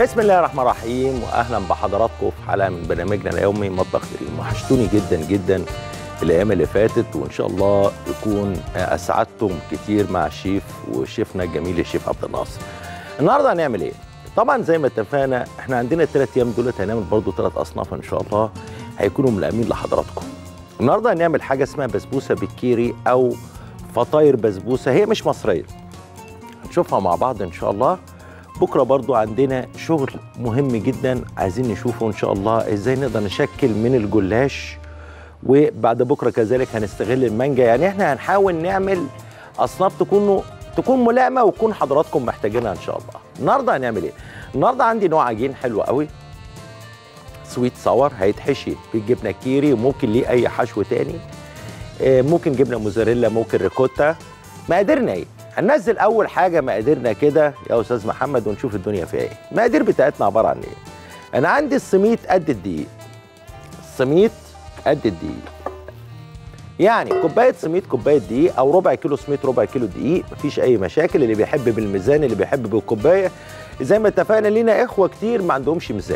بسم الله الرحمن الرحيم واهلا بحضراتكم في حلقه من برنامجنا اليومي مطبخ دريم وحشتوني جدا جدا الايام اللي فاتت وان شاء الله يكون اسعدتم كتير مع الشيف وشيفنا الجميل الشيف عبد الناصر. النهارده هنعمل ايه؟ طبعا زي ما اتفقنا احنا عندنا الثلاث ايام دولت هنعمل برضو ثلاث اصناف ان شاء الله هيكونوا ملائمين لحضراتكم. النهارده هنعمل حاجه اسمها بسبوسه بالكيري او فطاير بسبوسه هي مش مصريه. هنشوفها مع بعض ان شاء الله. بكره برضو عندنا شغل مهم جدا عايزين نشوفه ان شاء الله ازاي نقدر نشكل من الجلاش وبعد بكره كذلك هنستغل المانجا يعني احنا هنحاول نعمل اصناف تكون تكون ملائمه وتكون حضراتكم محتاجينها ان شاء الله النهارده هنعمل ايه النهارده عندي نوع عجين حلو قوي سويت صور هيتحشي بالجبنه كيري وممكن ليه اي حشو تاني آه، ممكن جبنه موزاريلا ممكن ريكوتا مقاديرنا ايه هننزل اول حاجه مقاديرنا كده يا استاذ محمد ونشوف الدنيا فيها ايه المقادير بتاعتنا عباره عن ايه انا عندي السميت قد الدقيق السميت قد الدقيق يعني كوبايه سميت كوبايه دقيق او ربع كيلو سميت ربع كيلو دقيق مفيش اي مشاكل اللي بيحب بالميزان اللي بيحب بالكوبايه زي ما اتفقنا لينا اخوه كتير ما عندهمش ميزان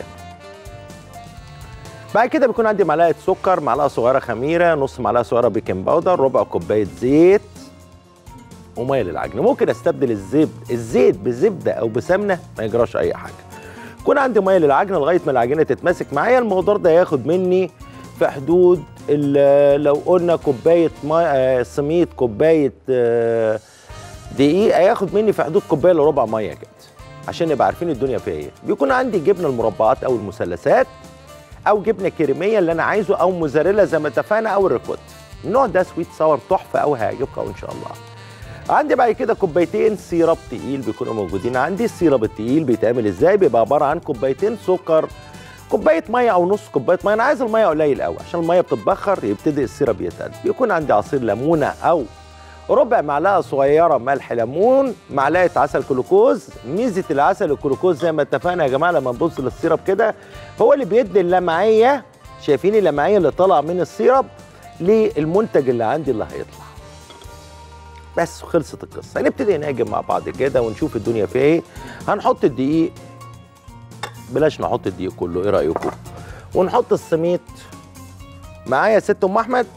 بعد كده بيكون عندي معلقه سكر معلقه صغيره خميره نص معلقه صغيره بيكنج باودر ربع كوبايه زيت وميه للعجن ممكن استبدل الزبد الزيت بزبده او بسمنه ما يجراش اي حاجه يكون عندي ميه للعجن لغايه ما العجينه تتماسك معايا المقدار ده هياخد مني في حدود ال- لو قلنا كوبايه ميه سميد كوبايه آه، دقيق هياخد مني في حدود كوبايه الا ربع ميه كده عشان نبقى عارفين الدنيا فيها ايه بيكون عندي جبنه المربعات او المثلثات او جبنه كريميه اللي انا عايزه او موزاريلا زي ما اتفقنا او الريكوت النوع ده سويت ساور تحفه قوي هيعجبكم ان شاء الله عندي بعد كده كوبايتين سيرب تقيل بيكونوا موجودين عندي السيرب التقيل بيتعمل ازاي بيبقى عباره عن كوبايتين سكر كوبايه ميه او نص كوبايه ميه انا عايز الميه قليل قوي عشان الميه بتتبخر يبتدي السيرب يتقل بيكون عندي عصير ليمونه او ربع معلقه صغيره ملح ليمون معلقه عسل جلوكوز ميزه العسل الجلوكوز زي ما اتفقنا يا جماعه لما نبص للسيرب كده هو اللي بيدي اللمعيه شايفين اللمعيه اللي طالعه من السيرب للمنتج اللي عندي اللي هيطلع بس خلصت القصه هنبتدي نهاجم مع بعض كده ونشوف الدنيا فيها ايه هنحط الدقيق بلاش نحط الدقيق كله ايه رايكم ونحط السميت معايا يا ست ام احمد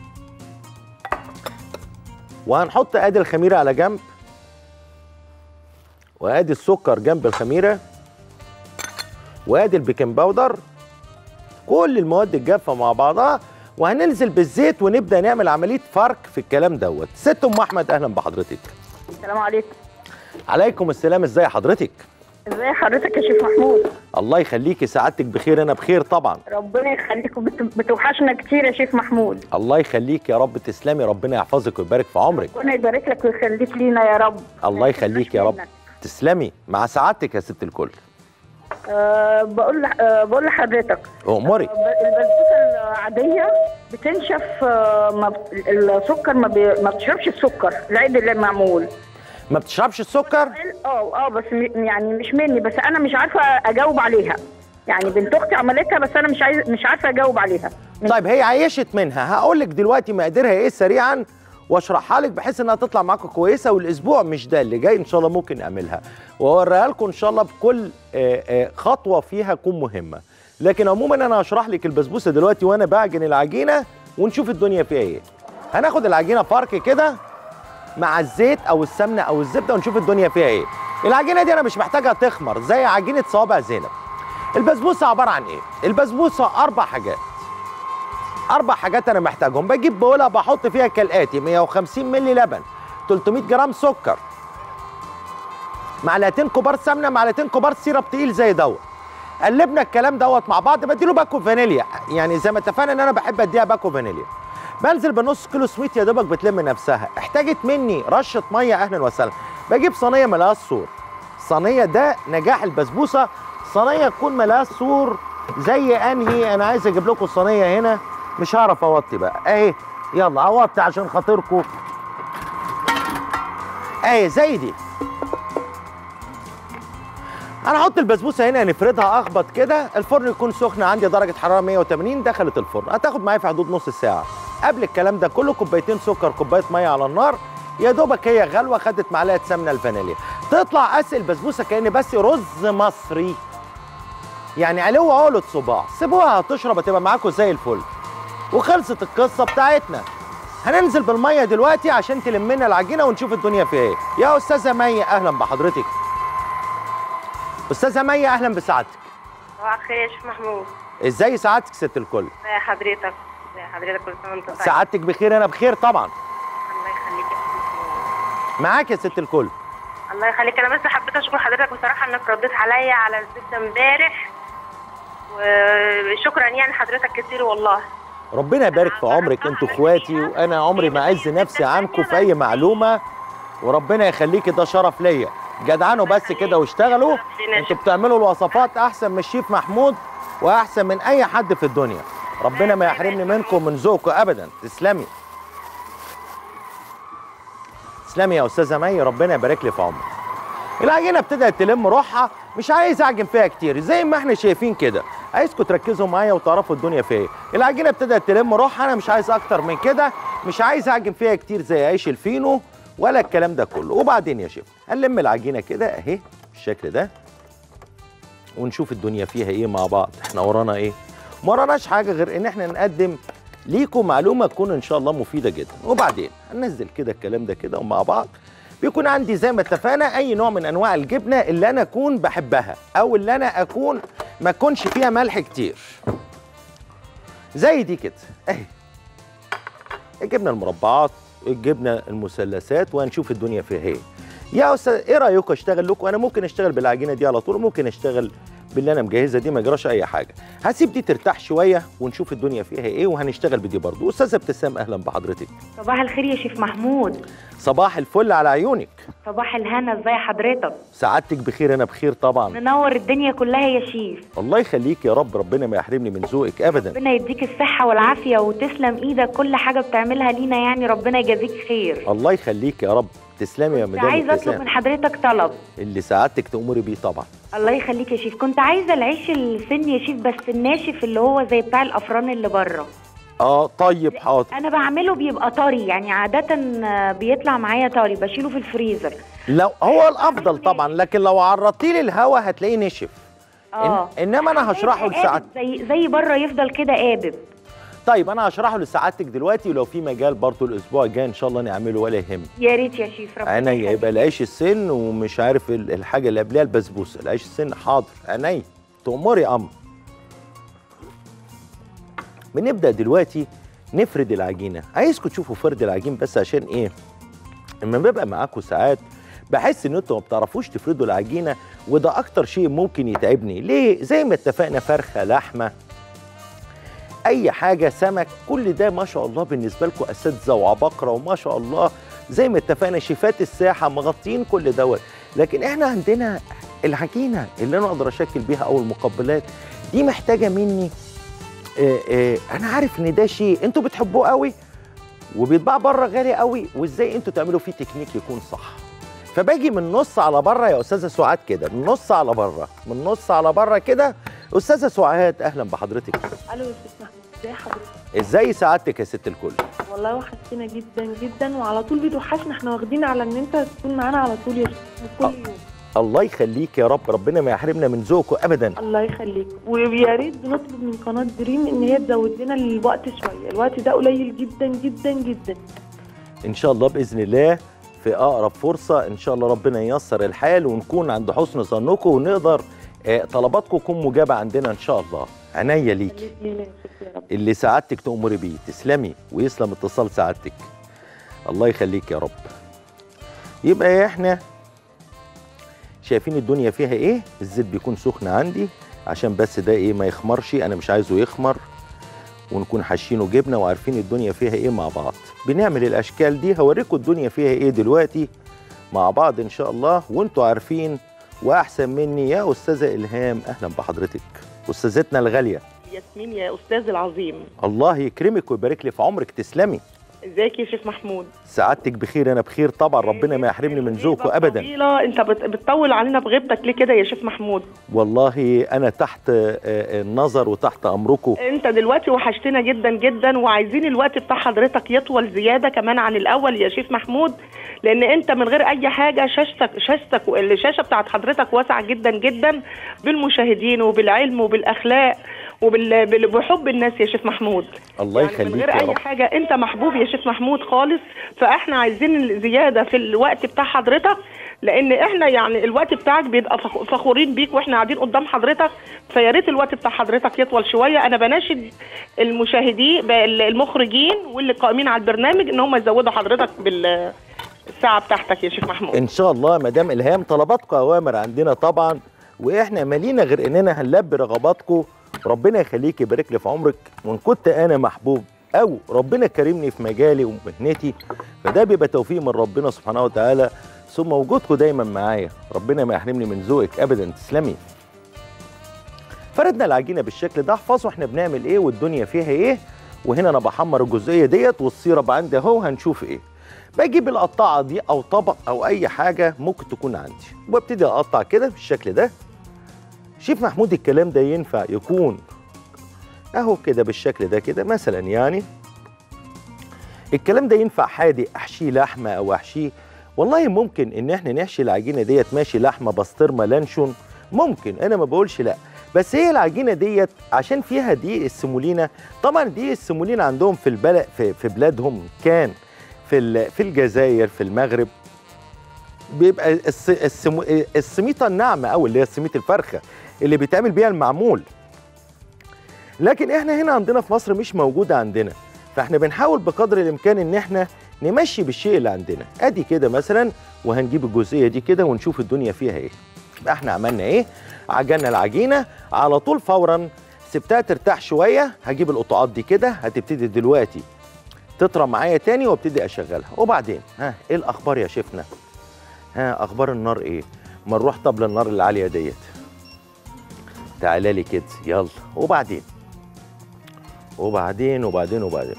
وهنحط ادي الخميره على جنب وادي السكر جنب الخميره وادي البيكنج باودر كل المواد الجافه مع بعضها وهننزل بالزيت ونبدا نعمل عمليه فرك في الكلام دوت ست ام احمد اهلا بحضرتك السلام عليكم عليكم السلام ازاي حضرتك ازي حضرتك يا شيخ محمود الله يخليكي سعادتك بخير انا بخير طبعا ربنا يخليكم بت- بتوحشنا كتير يا شيخ محمود الله يخليك يا رب تسلمي ربنا يحفظك ويبارك في عمرك ربنا يبارك لك ويخليك لينا يا رب الله ما يخليك يا يحرمناش رب منك. تسلمي مع سعادتك يا ست الكل أه بقول لح- أه بقول لحضرتك اموري آه، ب- البسبوسه العاديه بتنشف آه، ما بت- السكر ما, بي... ما بتشربش السكر العيد اللي معمول ما بتشربش السكر اه اه بس م... يعني مش مني بس انا مش عارفه اجاوب عليها يعني بنت اختي عملتها بس انا مش عايز مش عارفه اجاوب عليها من- طيب هي عيشت منها هقول لك دلوقتي مقاديرها ايه سريعا واشرحها لك بحيث انها تطلع معاكم كويسه والاسبوع مش ده اللي جاي ان شاء الله ممكن نعملها واوريها لكم ان شاء الله بكل آه، آه، خطوه فيها تكون مهمه لكن عموما انا هشرح لك البسبوسه دلوقتي وانا بعجن العجينه ونشوف الدنيا فيها ايه هناخد العجينه فرك كده مع الزيت او السمنه او الزبده ونشوف الدنيا فيها ايه العجينه دي انا مش محتاجها تخمر زي عجينه صوابع زينب البسبوسه عباره عن ايه البسبوسه اربع حاجات اربع حاجات انا محتاجهم بجيب بوله بحط فيها كالاتي 150 مللي لبن 300 جرام سكر معلقتين كبار سمنه معلقتين كبار سيرب تقيل زي دوت قلبنا الكلام دوت مع بعض بديله باكو فانيليا يعني زي ما اتفقنا ان انا بحب اديها باكو فانيليا بنزل بنص كيلو سويت يا دوبك بتلم نفسها احتاجت مني رشه ميه اهلا وسهلا بجيب صينيه ملهاش سور صينيه ده نجاح البسبوسه صينيه تكون ملهاش سور زي انهي انا عايز اجيب لكم الصينيه هنا مش هعرف اوطي بقى اهي يلا اوطي عشان خاطركم اهي زي دي انا احط البسبوسه هنا نفردها اخبط كده الفرن يكون سخن عندي درجه حراره 180 دخلت الفرن هتاخد معايا في حدود نص ساعه قبل الكلام ده كله كوبايتين سكر كوبايه ميه على النار يا دوبك هي غلوه خدت معلقه سمنه الفانيليا تطلع اسقي البسبوسه كاني بس رز مصري يعني علو عقلة صباع سيبوها تشرب هتبقى معاكم زي الفل وخلصت القصه بتاعتنا هننزل بالميه دلوقتي عشان تلم لنا العجينه ونشوف الدنيا فيها ايه يا استاذه مي اهلا بحضرتك استاذه مي اهلا بسعادتك صباح الخير يا شيخ محمود ازاي سعادتك ست الكل ازي حضرتك ازي حضرتك كل سنه وانت طيب سعادتك بخير انا بخير طبعا الله يخليك يا شيخ محمود معاك يا ست الكل الله يخليك انا بس حبيت اشكر حضرتك بصراحه انك رديت عليا على الزبده امبارح وشكرا يعني حضرتك كتير والله ربنا يبارك في عمرك انتوا اخواتي وانا عمري ما اعز نفسي عنكم في اي معلومه وربنا يخليكي ده شرف ليا جدعانوا بس كده واشتغلوا انتوا بتعملوا الوصفات احسن من الشيف محمود واحسن من اي حد في الدنيا ربنا ما يحرمني منكم من ذوقكم ابدا تسلمي تسلمي يا استاذه مي ربنا يبارك لي في عمرك العجينه ابتدت تلم روحها مش عايز اعجن فيها كتير زي ما احنا شايفين كده عايزكم تركزوا معايا وتعرفوا الدنيا فيها ايه العجينه ابتدت تلم روحها انا مش عايز اكتر من كده مش عايز اعجن فيها كتير زي عيش الفينو ولا الكلام ده كله وبعدين يا شيخ هنلم العجينه كده اهي بالشكل ده ونشوف الدنيا فيها ايه مع بعض احنا ورانا ايه ما وراناش حاجه غير ان احنا نقدم ليكم معلومه تكون ان شاء الله مفيده جدا وبعدين هننزل كده الكلام ده كده ومع بعض بيكون عندي زي ما اتفقنا اي نوع من انواع الجبنه اللي انا اكون بحبها او اللي انا اكون ما اكونش فيها ملح كتير زي دي كده اهي الجبنه المربعات الجبنه المثلثات وهنشوف الدنيا فيها ايه يا استاذ ايه رايكم اشتغل لكم انا ممكن اشتغل بالعجينه دي على طول ممكن اشتغل باللي انا مجهزه دي ما يجراش اي حاجه هسيب دي ترتاح شويه ونشوف الدنيا فيها ايه وهنشتغل بدي برضو استاذه ابتسام اهلا بحضرتك صباح الخير يا شيف محمود صباح الفل على عيونك صباح الهنا ازي حضرتك سعادتك بخير انا بخير طبعا منور الدنيا كلها يا شيف الله يخليك يا رب ربنا ما يحرمني من ذوقك ابدا ربنا يديك الصحة والعافية وتسلم ايدك كل حاجة بتعملها لينا يعني ربنا يجازيك خير الله يخليك يا رب تسلمي يا كنت مدام عايزة اطلب ابتسام من حضرتك طلب اللي سعادتك تأمري بيه طبعا الله يخليك يا شيف كنت عايزة العيش السن يا شيف بس الناشف اللي هو زي بتاع الافران اللي بره اه طيب حاضر انا بعمله بيبقى طري يعني عادة آه، بيطلع معايا طري بشيله في الفريزر لو هو الافضل طبعا لكن لو عرضتيه للهوا هتلاقيه نشف اه إن انما انا هشرحه قابب لسعادتك زي زي بره يفضل كده قابب طيب انا هشرحه لسعادتك دلوقتي ولو في مجال برضه الاسبوع الجاي ان شاء الله نعمله ولا يهم يا ريت يا شيف ربنا عينيا يخليك. يبقى العيش السن ومش عارف ال- الحاجه اللي قبلها البسبوسه العيش السن حاضر عينيا تأمري يا امر بنبدا دلوقتي نفرد العجينه عايزكم تشوفوا فرد العجين بس عشان ايه اما ببقى معاكم ساعات بحس ان انتوا ما بتعرفوش تفردوا العجينه وده اكتر شيء ممكن يتعبني ليه زي ما اتفقنا فرخه لحمه اي حاجه سمك كل ده ما شاء الله بالنسبه لكم اساتذه وعباقره وما شاء الله زي ما اتفقنا شيفات الساحه مغطيين كل دوت لكن احنا عندنا العجينه اللي انا اقدر اشكل بيها او المقبلات دي محتاجه مني آه آه انا عارف ان ده شيء انتوا بتحبوه قوي وبيتباع بره غالي قوي وازاي انتوا تعملوا فيه تكنيك يكون صح فباجي من نص على بره يا استاذه سعاد كده من نص على بره من نص على بره كده استاذه سعاد اهلا بحضرتك الو يا ست محمود ازي حضرتك ازاي سعادتك يا ست الكل والله وحشتنا جدا جدا وعلى طول بتوحشنا احنا واخدين على ان انت تكون معانا على طول يا ست كل يوم الله يخليك يا رب ربنا ما يحرمنا من ذوقكم ابدا الله يخليك ويا ريت بنطلب من قناه دريم ان هي تزود لنا الوقت شويه الوقت ده قليل جدا جدا جدا ان شاء الله باذن الله في اقرب فرصه ان شاء الله ربنا ييسر الحال ونكون عند حسن ظنكم ونقدر آه، طلباتكم تكون مجابه عندنا ان شاء الله عينيا ليكي خليك لينا يا ست يا رب اللي سعادتك تأمري بيه تسلمي ويسلم اتصال سعادتك الله يخليك يا رب يبقى احنا شايفين الدنيا فيها ايه الزيت بيكون سخن عندي عشان بس ده ايه ما يخمرش انا مش عايزه يخمر ونكون حاشينه جبنه وعارفين الدنيا فيها ايه مع بعض بنعمل الاشكال دي هوريكم الدنيا فيها ايه دلوقتي مع بعض ان شاء الله وانتوا عارفين واحسن مني يا استاذه الهام اهلا بحضرتك استاذتنا الغاليه ياسمين يا استاذ العظيم الله يكرمك ويبارك لي في عمرك تسلمي ازيك يا شيخ محمود سعادتك بخير انا بخير طبعا ربنا ما يحرمني من ذوقه ابدا طويلة انت بت- بتطول علينا بغيبتك ليه كده يا شيخ محمود والله انا تحت آه، آه، النظر وتحت امركم انت دلوقتي وحشتنا جدا جدا وعايزين الوقت بتاع حضرتك يطول زياده كمان عن الاول يا شيخ محمود لان انت من غير اي حاجه شاشتك شاشتك الشاشه بتاعت حضرتك واسعه جدا جدا بالمشاهدين وبالعلم وبالاخلاق وبال- بال- وبحب الناس يا شيخ محمود الله يعني من يخليك غير يا اي رب حاجه انت محبوب يا شيخ محمود خالص فاحنا عايزين زياده في الوقت بتاع حضرتك لان احنا يعني الوقت بتاعك بيبقى فخ- فخورين بيك واحنا قاعدين قدام حضرتك فيا ريت الوقت بتاع حضرتك يطول شويه انا بناشد المشاهدين بال- المخرجين واللي قائمين على البرنامج ان هم يزودوا حضرتك بالساعه بتاعتك يا شيخ محمود ان شاء الله مدام الهام طلباتكم اوامر عندنا طبعا واحنا مالينا غير اننا هنلبي رغباتكم ربنا يخليك يبارك لي في عمرك وان كنت انا محبوب او ربنا كرمني في مجالي ومهنتي فده بيبقى توفيق من ربنا سبحانه وتعالى ثم وجودكم دايما معايا ربنا ما يحرمني من ذوقك ابدا تسلمي فردنا العجينه بالشكل ده احفظوا احنا بنعمل ايه والدنيا فيها ايه وهنا انا بحمر الجزئيه ديت والسيرب عندي اهو هنشوف ايه بجيب القطاعه دي او طبق او اي حاجه ممكن تكون عندي وابتدي اقطع كده بالشكل ده شيف محمود الكلام ده ينفع يكون اهو كده بالشكل ده كده مثلا يعني الكلام ده ينفع حادق احشيه لحمه او احشيه والله ممكن ان احنا نحشي العجينه ديت ماشي لحمه بسطرمه لانشون ممكن انا ما بقولش لا بس هي العجينه ديت عشان فيها دقيق السمولينا طبعا دقيق السمولينا عندهم في البلد في, في بلادهم كان في ال- في الجزائر في المغرب بيبقى الس- السمو السميطه الناعمه او اللي هي سميط الفرخه اللي بيتعمل بيها المعمول لكن احنا هنا عندنا في مصر مش موجوده عندنا فاحنا بنحاول بقدر الامكان ان احنا نمشي بالشيء اللي عندنا ادي كده مثلا وهنجيب الجزئيه دي كده ونشوف الدنيا فيها ايه يبقى احنا عملنا ايه عجلنا العجينه على طول فورا سبتها ترتاح شويه هجيب القطعات دي كده هتبتدي دلوقتي تطرى معايا تاني وابتدي اشغلها وبعدين ها ايه الاخبار يا شيفنا ها اخبار النار ايه ما نروح طب للنار العاليه ديت تعالى لي كده يلا وبعدين وبعدين وبعدين وبعدين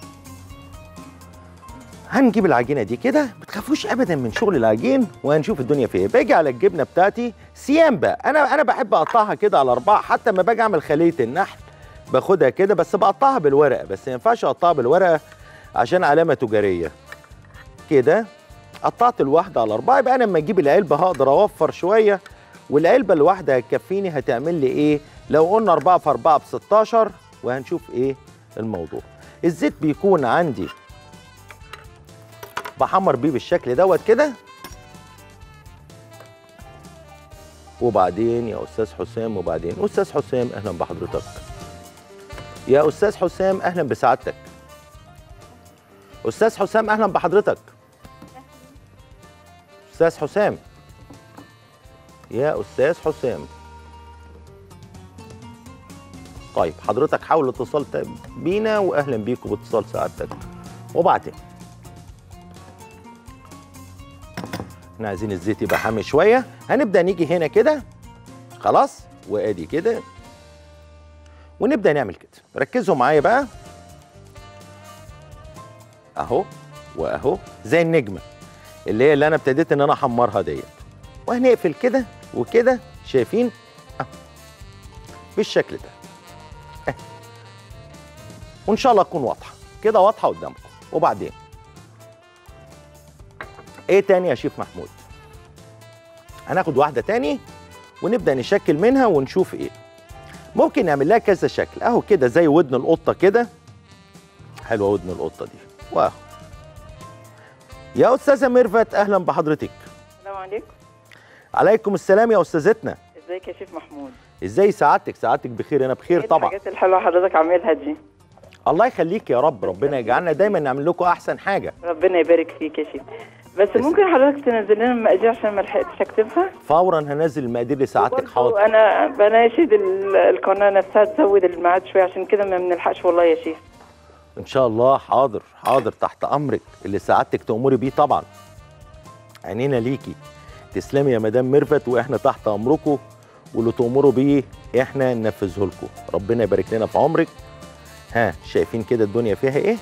هنجيب العجينه دي كده ما تخافوش ابدا من شغل العجين وهنشوف الدنيا فيها ايه باجي على الجبنه بتاعتي سيامبا انا انا بحب اقطعها كده على اربعه حتى لما باجي اعمل خليه النحل باخدها كده بس بقطعها بالورقه بس ما ينفعش اقطعها بالورقه عشان علامه تجاريه كده قطعت الواحده على اربعه يبقى انا لما اجيب العلبه هقدر اوفر شويه والعلبه الواحده هتكفيني هتعمل لي ايه لو قلنا 4 في 4 ب 16 وهنشوف ايه الموضوع الزيت بيكون عندي بحمر بيه بالشكل دوت كده وبعدين يا استاذ حسام وبعدين استاذ حسام اهلا بحضرتك يا استاذ حسام اهلا بسعادتك استاذ حسام اهلا بحضرتك استاذ حسام يا استاذ حسام طيب حضرتك حاول الاتصال بينا واهلا بيكم باتصال سعادتك وبعدين احنا عايزين الزيت يبقى حامي شويه هنبدا نيجي هنا كده خلاص وادي كده ونبدا نعمل كده ركزوا معايا بقى اهو واهو زي النجمه اللي هي اللي انا ابتديت ان انا احمرها ديت وهنقفل كده وكده شايفين اهو بالشكل ده اه. وان شاء الله تكون واضحه كده واضحه قدامكم وبعدين ايه تاني يا شيف محمود هناخد واحده تاني ونبدا نشكل منها ونشوف ايه ممكن نعمل لها كذا شكل اهو كده زي ودن القطه كده حلوه ودن القطه دي واهو يا استاذه ميرفت اهلا بحضرتك السلام عليكم عليكم السلام يا استاذتنا ازيك يا شيف محمود ازاي سعادتك سعادتك بخير انا بخير ايه طبعا الحاجات الحلوه حضرتك عاملها دي الله يخليك يا رب ربنا يجعلنا دايما نعمل لكم احسن حاجه ربنا يبارك فيك يا شيف بس بس- ممكن حضرتك تنزل لنا المقادير عشان ما لحقتش اكتبها فورا هنزل المقادير لسعادتك وبرضه حاضر انا بناشد ال- القناه نفسها تزود الميعاد شويه عشان كده ما بنلحقش والله يا شيف ان شاء الله حاضر حاضر تحت امرك اللي سعادتك تأمري بيه طبعا عينينا ليكي تسلمي يا مدام ميرفت واحنا تحت امركم واللي تأمروا بيه احنا ننفذه لكم ربنا يبارك لنا في عمرك ها شايفين كده الدنيا فيها ايه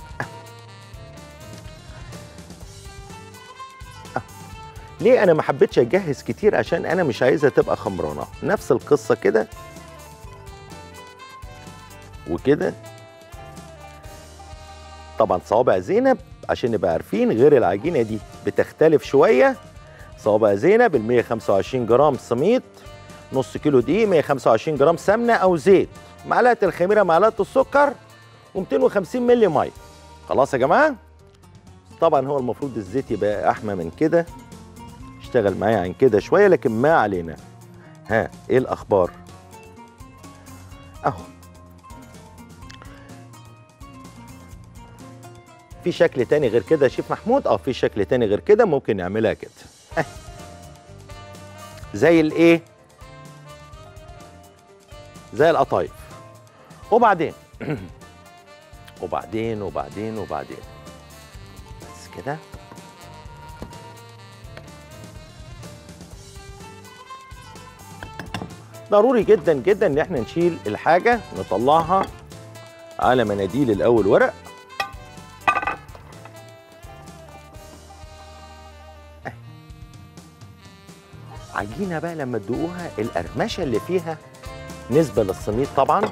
آه. ليه انا ما حبيتش اجهز كتير عشان انا مش عايزها تبقى خمرانه نفس القصه كده وكده طبعا صوابع زينب عشان نبقى عارفين غير العجينه دي بتختلف شويه صوابع زينب ال 125 جرام سميط نص كيلو دقيق 125 جرام سمنه او زيت معلقه الخميره معلقه السكر و250 مللي ميه خلاص يا جماعه طبعا هو المفروض الزيت يبقى احمى من كده اشتغل معايا عن كده شويه لكن ما علينا ها ايه الاخبار اهو في شكل تاني غير كده يا شيف محمود اه في شكل تاني غير كده ممكن نعملها كده أه. زي الايه زي القطايف وبعدين وبعدين وبعدين وبعدين بس كده ضروري جدا جدا ان احنا نشيل الحاجه نطلعها على مناديل الاول ورق أهي. عجينه بقى لما تدوقوها القرمشه اللي فيها نسبه للسميط طبعا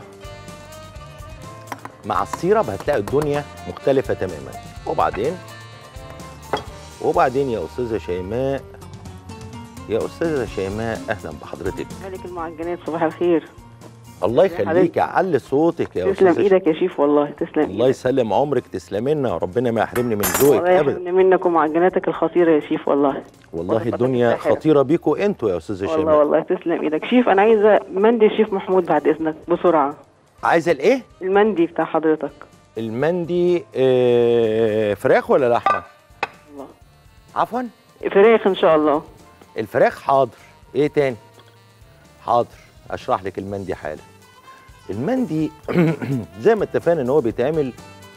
مع السيرب هتلاقي الدنيا مختلفه تماما وبعدين وبعدين يا استاذه شيماء يا استاذه شيماء اهلا بحضرتك ملك المعجنات صباح الخير الله يا حبيبتي. يخليك علي صوتك يا تسلم استاذه ايدك يا شيف والله تسلم الله ايدك يسلم عمرك تسلمي لنا ربنا ما يحرمني من ذوقك والله ابدا يحرمني منك ومعجناتك الخطيره يا شيف والله والله والله الدنيا بطلت ساحرة. خطيره بيكوا انتوا يا استاذه والله شيماء والله تسلم ايدك شيف انا عايزه مندي الشيف محمود بعد اذنك بسرعه عايزه الايه المندي بتاع حضرتك المندي آه فراخ ولا لحمه الله عفوا فراخ ان شاء الله الفراخ حاضر ايه تاني حاضر اشرح لك المندي حالا المندي زي ما اتفقنا ان هو بيتعمل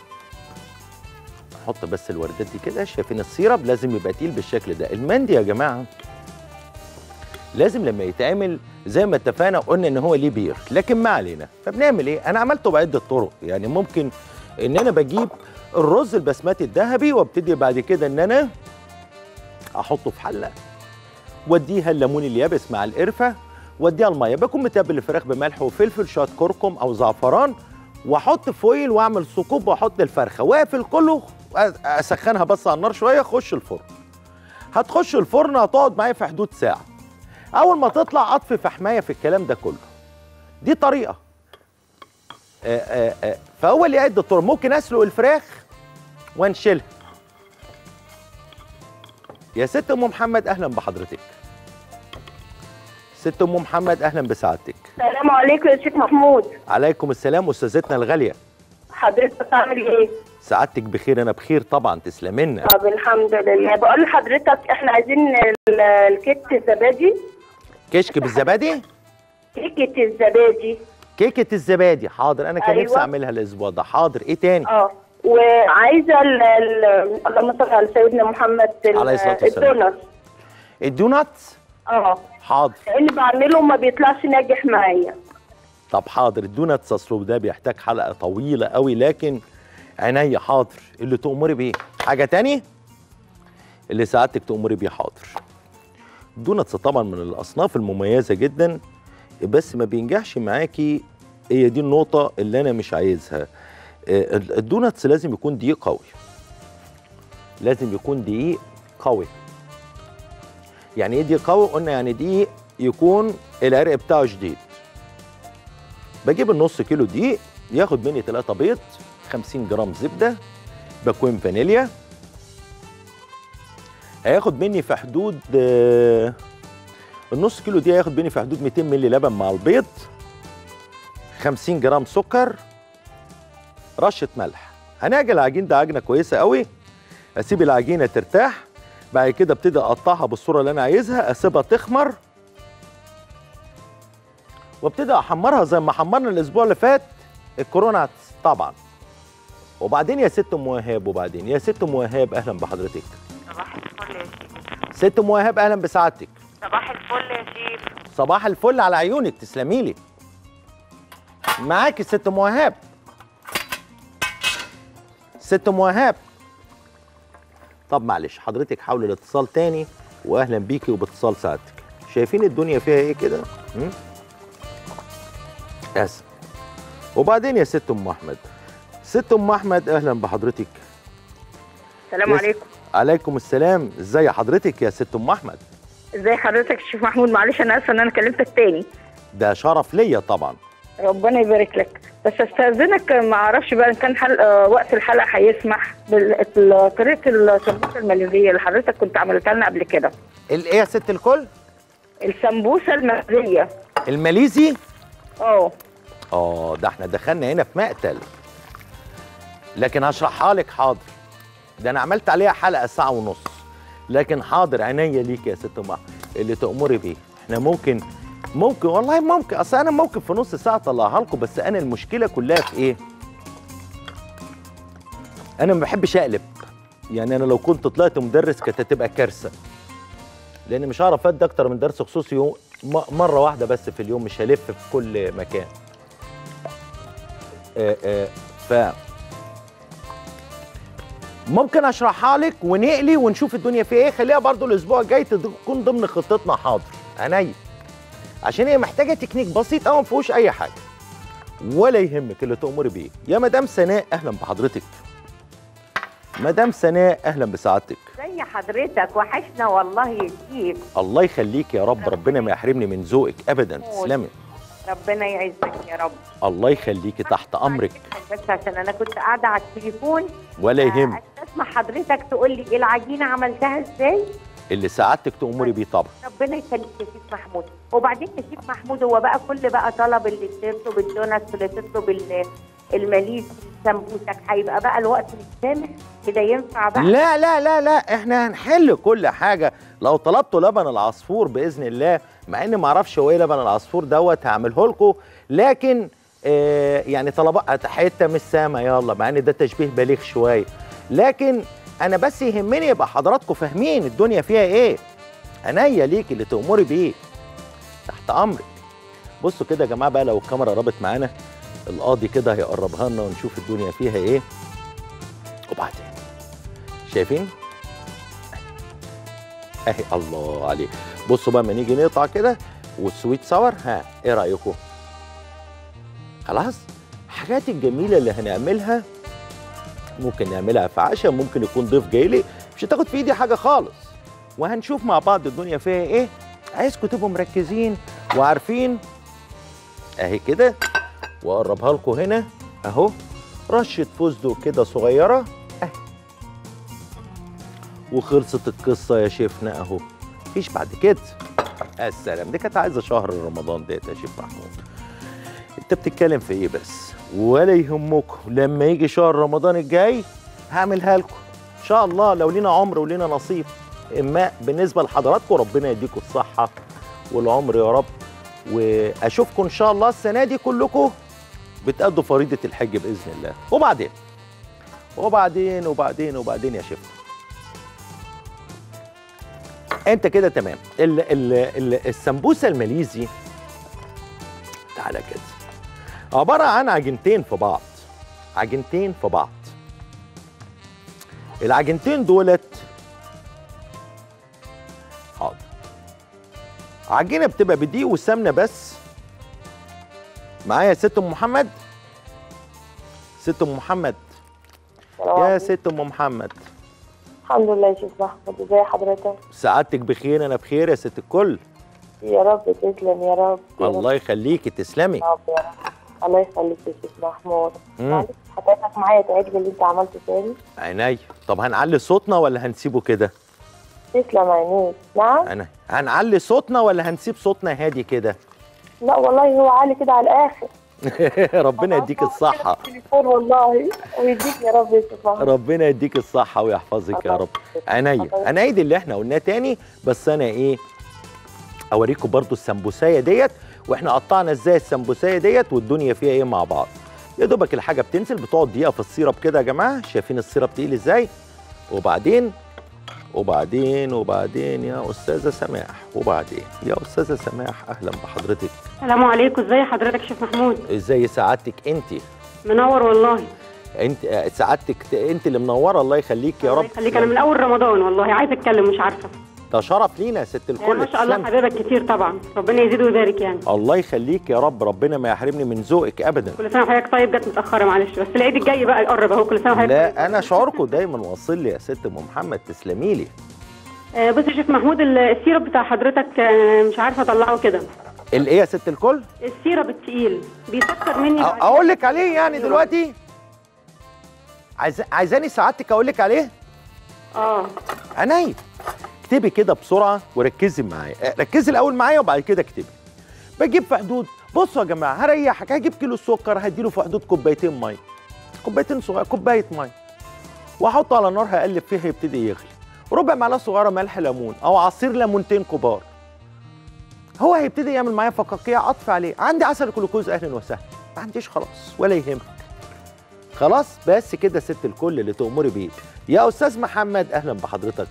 حط بس الوردات دي كده شايفين السيرب لازم يبقى تقيل بالشكل ده المندي يا جماعه لازم لما يتعمل زي ما اتفقنا قلنا ان هو ليه بير لكن ما علينا فبنعمل ايه انا عملته بعده طرق يعني ممكن ان انا بجيب الرز البسمتي الذهبي وابتدي بعد كده ان انا احطه في حله واديها الليمون اليابس مع القرفه واديها الميه بكون متبل الفراخ بملح وفلفل شويه كركم او زعفران واحط فويل واعمل ثقوب واحط الفرخه واقفل كله اسخنها بس على النار شويه اخش الفرن هتخش الفرن هتقعد معايا في حدود ساعه اول ما تطلع اطفي فحمايه في الكلام ده كله دي طريقه آآ آآ آآ فاول يعد الطرق ممكن اسلق الفراخ وانشلها يا ست ام محمد اهلا بحضرتك ست ام محمد اهلا بسعادتك السلام عليكم يا شيخ محمود عليكم السلام استاذتنا الغاليه حضرتك عامل ايه؟ سعادتك بخير انا بخير طبعا تسلمنا طب الحمد لله بقول لحضرتك احنا عايزين ال- الكيك الزبادي كشك بالزبادي كيكة الزبادي كيكه الزبادي حاضر انا كان أيوة. نفسي اعملها الاسبوع ده حاضر ايه تاني اه وعايزه ال- ال- اللهم صل على سيدنا محمد ال- عليه الصلاة والسلام. الدونت الدونات اه حاضر لان بعمله ما بيطلعش ناجح معايا طب حاضر الدونات صصلوب ده بيحتاج حلقه طويله قوي لكن عينيا حاضر اللي تأمري بيه حاجه تاني اللي سعادتك تأمري بيه حاضر الدوناتس طبعا من الاصناف المميزه جدا بس ما بينجحش معاكي هي دي النقطه اللي انا مش عايزها آه، الدوناتس لازم يكون دقيق قوي لازم يكون دقيق قوي يعني ايه دقيق قوي قلنا يعني دقيق يكون العرق بتاعه شديد بجيب النص كيلو دقيق ياخد مني 3 بيض 50 جرام زبده باكوين فانيليا هياخد مني في حدود آه، النص كيلو دي هياخد مني في حدود 200 مللي لبن مع البيض 50 جرام سكر رشه ملح هنعجن العجين ده عجنه كويسه قوي اسيب العجينه ترتاح بعد كده ابتدي اقطعها بالصوره اللي انا عايزها اسيبها تخمر وابتدي احمرها زي ما حمرنا الاسبوع اللي فات الكورونا طبعا وبعدين يا ست ام وهاب وبعدين يا ست ام وهاب اهلا بحضرتك صباح الفل يا شيف ست ام وهاب اهلا بسعادتك صباح الفل يا شيف صباح الفل على عيونك تسلمي لي معاكي ست ام وهاب ست ام وهاب طب معلش حضرتك حاولي الاتصال تاني واهلا بيكي وباتصال سعادتك شايفين الدنيا فيها ايه كده م? اسف وبعدين يا ست ام احمد ست ام احمد اهلا بحضرتك السلام يس- عليكم عليكم السلام ازي حضرتك يا ست ام احمد ازي حضرتك يا شيخ محمود معلش انا اسفه ان انا كلمتك تاني ده شرف ليا طبعا ربنا يبارك لك بس استاذنك ما اعرفش بقى ان كان حلقة وقت الحلقه هيسمح بطريقه السمبوسه الماليزيه اللي حضرتك كنت عملتها لنا قبل كده الايه يا ست الكل السمبوسه الماليزيه الماليزي اه اه ده احنا دخلنا هنا في مقتل لكن هشرحها لك حاضر ده انا عملت عليها حلقه ساعه ونص لكن حاضر عينيا ليك يا ست ام أحمد، اللي تأمري بيه احنا ممكن ممكن والله ممكن اصل انا ممكن في نص ساعه اطلعها لكم بس انا المشكله كلها في ايه انا ما بحبش اقلب يعني انا لو كنت طلعت مدرس كانت هتبقى كارثه لان مش هعرف ادي اكتر من درس خصوصي يوم م- مره واحده بس في اليوم مش هلف في كل مكان آه، آه، ف ممكن اشرحها لك ونقلي ونشوف الدنيا فيها ايه خليها برضو الاسبوع الجاي تكون ضمن خطتنا حاضر عينيا عشان هي محتاجه تكنيك بسيط قوي ما فيهوش اي حاجه ولا يهمك اللي تأمري بيه يا مدام سناء اهلا بحضرتك مدام سناء اهلا بسعادتك زي حضرتك وحشنا والله يا شيخ الله يخليك يا رب ربنا ما يحرمني من ذوقك ابدا تسلمي ربنا يعزك يا رب الله يخليكي تحت امرك بس عشان انا كنت قاعده على التليفون ولا يهمك اسمع حضرتك تقول لي إيه العجينه عملتها ازاي اللي سعادتك تأمري بيه طبعا ربنا يخليك يا شيخ محمود وبعدين يا شيخ محمود هو بقى كل بقى طلب اللي تطلب الدونات اللي تطلب ال- الماليزي سمبوسك هيبقى بقى الوقت مش سامح كده ينفع بقى لا لا لا لا احنا هنحل كل حاجه لو طلبتوا لبن العصفور باذن الله مع اني ما اعرفش هو ايه لبن العصفور دوت هعمله لكم لكن آه يعني طلبات حته مش سامه يلا مع ان ده تشبيه بليغ شويه لكن انا بس يهمني يبقى حضراتكم فاهمين الدنيا فيها ايه عينيا ليك اللي تأمري بيه تحت امرك بصوا كده يا جماعه بقى لو الكاميرا رابط معانا القاضي كده هيقربها لنا ونشوف الدنيا فيها ايه وبعدين شايفين اهي الله عليك بصوا بقى ما نيجي نقطع كده والسويت ساور ها ايه رايكم خلاص الحاجات الجميله اللي هنعملها ممكن نعملها في عشاء ممكن يكون ضيف جاي لي مش هتاخد في ايدي حاجه خالص وهنشوف مع بعض الدنيا فيها ايه عايزكم تبقوا مركزين وعارفين اهي كده واقربها لكم هنا اهو رشه فستق كده صغيره اهي وخلصت القصه يا شيفنا اهو مفيش بعد كده السلام دي كانت عايزه شهر رمضان ديت يا شيف محمود انت بتتكلم في ايه بس ولا يهمكم لما يجي شهر رمضان الجاي هعملها لكم ان شاء الله لو لينا عمر ولينا نصيب اما بالنسبه لحضراتكم ربنا يديكم الصحه والعمر يا رب واشوفكم ان شاء الله السنه دي كلكم بتأدوا فريضه الحج باذن الله وبعدين وبعدين وبعدين وبعدين يا شيخ انت كده تمام ال ال ال السمبوسه الماليزي تعالى كده عباره عن عجينتين في بعض عجينتين في بعض العجينتين دولت حاضر عجينه بتبقى بدقيق والسمنه بس معايا يا ست ام محمد ست ام محمد يا ست ام محمد الحمد لله يا شيخ محمود ازي حضرتك سعادتك بخير انا بخير يا ست الكل يا رب تسلم يا رب يا رب الله يخليكي تسلمي يا رب يا رب الله يخليك يا شيخ محمود مم. معلش حضرتك معايا تعيد لي اللي انت عملته تاني عينيا طب هنعلي صوتنا ولا هنسيبه كده تسلم عينيك نعم انا هنعلي صوتنا ولا هنسيب صوتنا هادي كده لا والله هو عالي كده على الاخر ربنا يديك الصحه التليفون والله ويديك يا رب يا شيخ محمود ربنا يديك الصحه ويحفظك يا رب عينيا انا عيد اللي احنا قلناه تاني بس انا ايه اوريكم برضو السمبوسايه ديت واحنا قطعنا ازاي السمبوسايه ديت والدنيا فيها ايه مع بعض يا دوبك الحاجه بتنزل بتقعد دقيقه في السيرب كده يا جماعه شايفين السيرب تقيل ازاي وبعدين وبعدين وبعدين يا استاذه سماح وبعدين يا استاذه سماح اهلا بحضرتك السلام عليكم ازي حضرتك شيخ محمود ازاي سعادتك انت منور والله انت آه، سعادتك ت- انت اللي منوره الله يخليك يا رب خليك انا من اول رمضان والله عايزه اتكلم مش عارفه ده شرف لينا يا ست الكل ما شاء الله تسلمي. حبايبك كتير طبعا ربنا يزيد ويبارك يعني الله يخليك يا رب ربنا ما يحرمني من ذوقك ابدا كل سنه وحضرتك طيب جت متاخره معلش بس العيد الجاي بقى يقرب اهو كل سنه وحضرتك طيب. لا انا شعوركم دايما واصل لي يا ست ام محمد تسلمي لي آه، بص يا شيخ محمود ال- السيرب بتاع حضرتك آه، مش عارفه اطلعه كده الايه يا ست الكل السيرب التقيل بيسكر مني أ- بعد- اقول لك عليه يعني دلوقتي عايز عايزاني سعادتك اقول لك عليه اه عينيا اكتبي كده بسرعه وركزي معايا اه، ركزي الاول معايا وبعد كده اكتبي بجيب في حدود بصوا يا جماعه هريحك هجيب كيلو السكر هديله في حدود كوبايتين ميه كوبايتين صغيره كوبايه ميه واحطه على النار هقلب فيها يبتدي يغلي ربع معلقه صغيره ملح ليمون او عصير ليمونتين كبار هو هيبتدي يعمل معايا فقاقيع اطفي عليه عندي عسل جلوكوز اهلا وسهلا ما عنديش خلاص ولا يهمك خلاص بس كده ست الكل اللي تأمري بيه يا استاذ محمد اهلا بحضرتك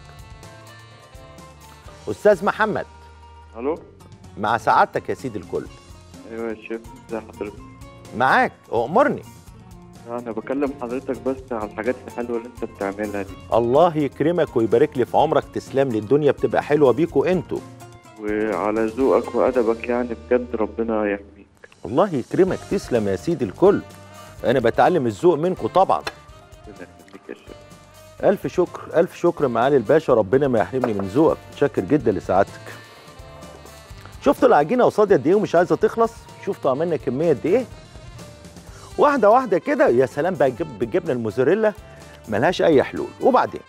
استاذ محمد الو مع سعادتك يا سيدي الكل ايوه يا شيف ازي حضرتك معاك امرني انا بكلم حضرتك بس على الحاجات الحلوه اللي انت بتعملها دي الله يكرمك ويبارك لي في عمرك تسلم لي الدنيا بتبقى حلوه بيكوا انتوا وعلى ذوقك وادبك يعني بجد ربنا يحميك الله يكرمك تسلم يا سيدي الكل انا بتعلم الذوق منكم طبعا ربنا يخليك يا شيف الف شكر الف شكر معالي الباشا ربنا ما يحرمني من ذوقك متشكر جدا لسعادتك شفتوا العجينه قصادي قد ايه ومش عايزه تخلص شفتوا عملنا كميه قد ايه واحده واحده كده يا سلام بقى الجب- بالجبنه الموزاريلا ملهاش اي حلول وبعدين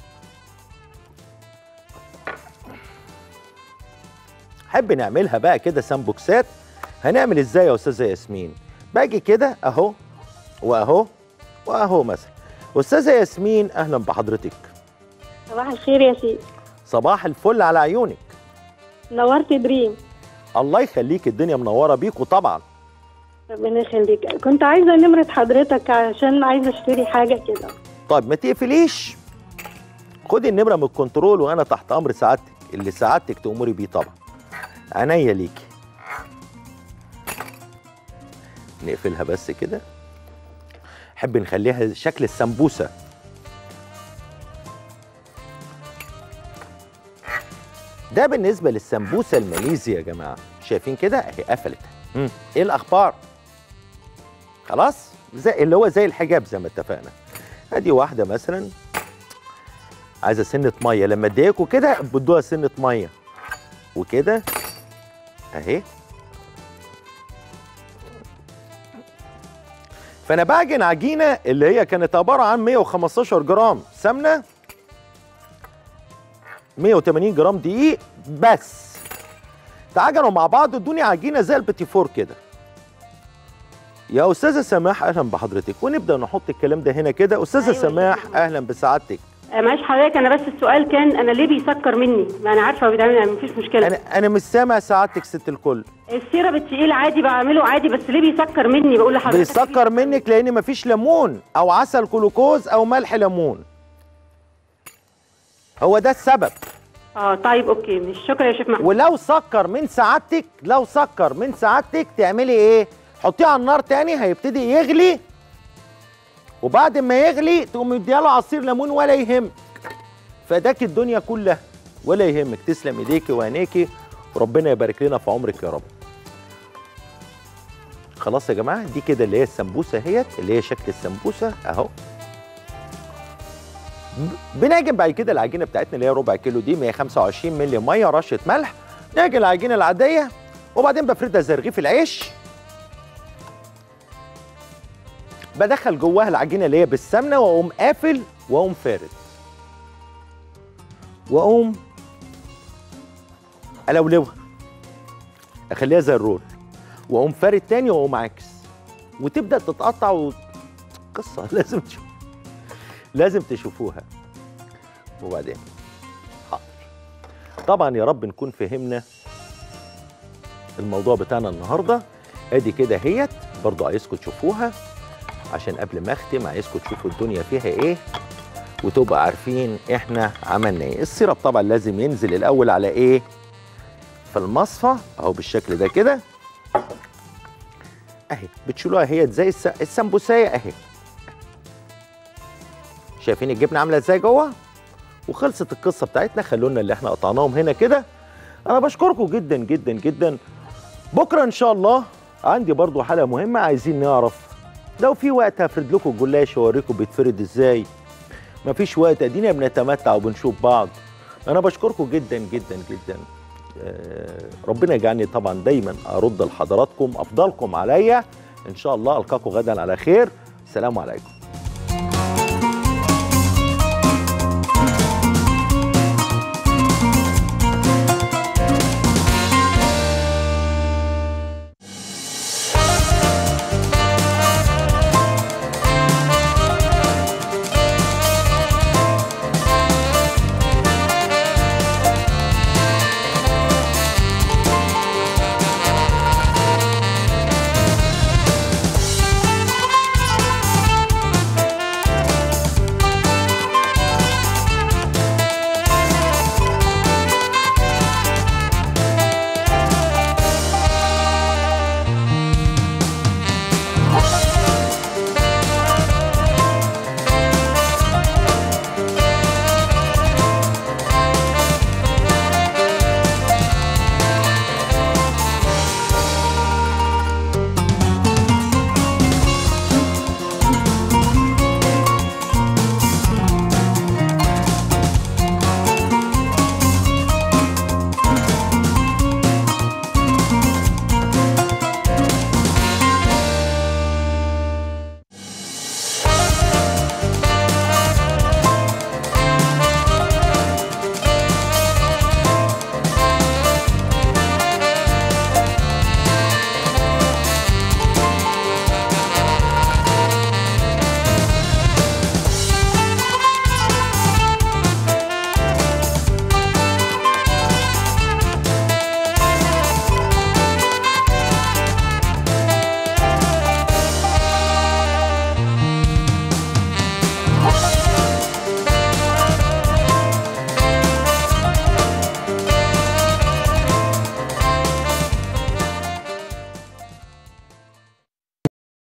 حب نعملها بقى كده سامبوكسات هنعمل ازاي يا استاذه ياسمين باجي كده اهو واهو واهو مثلا استاذه ياسمين اهلا بحضرتك صباح الخير يا شيخ صباح الفل على عيونك نورت دريم الله يخليك الدنيا منوره بيكوا طبعا ربنا يخليك كنت عايزه نمره حضرتك عشان عايزه اشتري حاجه كده طيب ما تقفليش خدي النمره من الكنترول وانا تحت امر سعادتك اللي سعادتك تامري بيه طبعا عينيا ليكي نقفلها بس كده حب نخليها شكل السمبوسه ده بالنسبه للسمبوسه الماليزي يا جماعه شايفين كده اهي قفلت مم. ايه الاخبار خلاص زي اللي هو زي الحجاب زي ما اتفقنا ادي واحده مثلا عايزه سنه ميه لما اديكوا كده بدوها سنه ميه وكده اهي فانا بعجن عجينه اللي هي كانت عباره عن 115 جرام سمنه 180 جرام دقيق بس تعجنوا مع بعض ادوني عجينه زي البيتي فور كده يا استاذه سماح اهلا بحضرتك ونبدا نحط الكلام ده هنا كده استاذه أيوة يا سماح اهلا بسعادتك آه، معلش حضرتك انا بس السؤال كان انا ليه بيسكر مني ما انا عارفه هو بيتعمل يعني مفيش مشكله انا انا مش سامع سعادتك ست الكل السيرب التقيل عادي بعمله عادي بس ليه بيسكر مني بقول لحضرتك بيسكر منك لان مفيش ليمون او عسل جلوكوز او ملح ليمون هو ده السبب اه طيب اوكي مش شكرا يا شيخ محمود ولو سكر من سعادتك لو سكر من سعادتك تعملي ايه حطيه على النار تاني هيبتدي يغلي وبعد ما يغلي تقوم مدياله عصير ليمون ولا يهمك فداك الدنيا كلها ولا يهمك تسلم ايديكي وعينيكي وربنا يبارك لنا في عمرك يا رب خلاص يا جماعه دي كده اللي هي السمبوسه اهيت اللي هي شكل السمبوسه اهو ب- بنعجن بعد كده العجينه بتاعتنا اللي هي ربع كيلو دي 125 مللي ميه رشه ملح نعجن العجينه العاديه وبعدين بفردها زي رغيف العيش بدخل جواها العجينه اللي هي بالسمنه واقوم قافل واقوم فارد واقوم الولوها اخليها زي الرول واقوم فارد تاني واقوم عاكس وتبدا تتقطع و... قصه لازم تشوف لازم تشوفوها وبعدين حاضر طبعا يا رب نكون فهمنا الموضوع بتاعنا النهارده ادي كده هيت برضو عايزكم تشوفوها عشان قبل ما اختم عايزكم تشوفوا الدنيا فيها ايه وتبقى عارفين احنا عملنا ايه السيرب طبعا لازم ينزل الاول على ايه في المصفى اهو بالشكل ده كده اهي بتشيلوها هي زي الس- السمبوسيه اهي شايفين الجبنه عامله ازاي جوه وخلصت القصه بتاعتنا خلونا اللي احنا قطعناهم هنا كده انا بشكركم جدا جدا جدا بكره ان شاء الله عندي برضو حلقه مهمه عايزين نعرف لو في وقت هفرد لكم الجلاش واوريكم بيتفرد ازاي مفيش وقت ادينا بنتمتع وبنشوف بعض انا بشكركم جدا جدا جدا آه، ربنا يجعلني طبعا دايما ارد لحضراتكم افضلكم عليا ان شاء الله القاكم غدا على خير السلام عليكم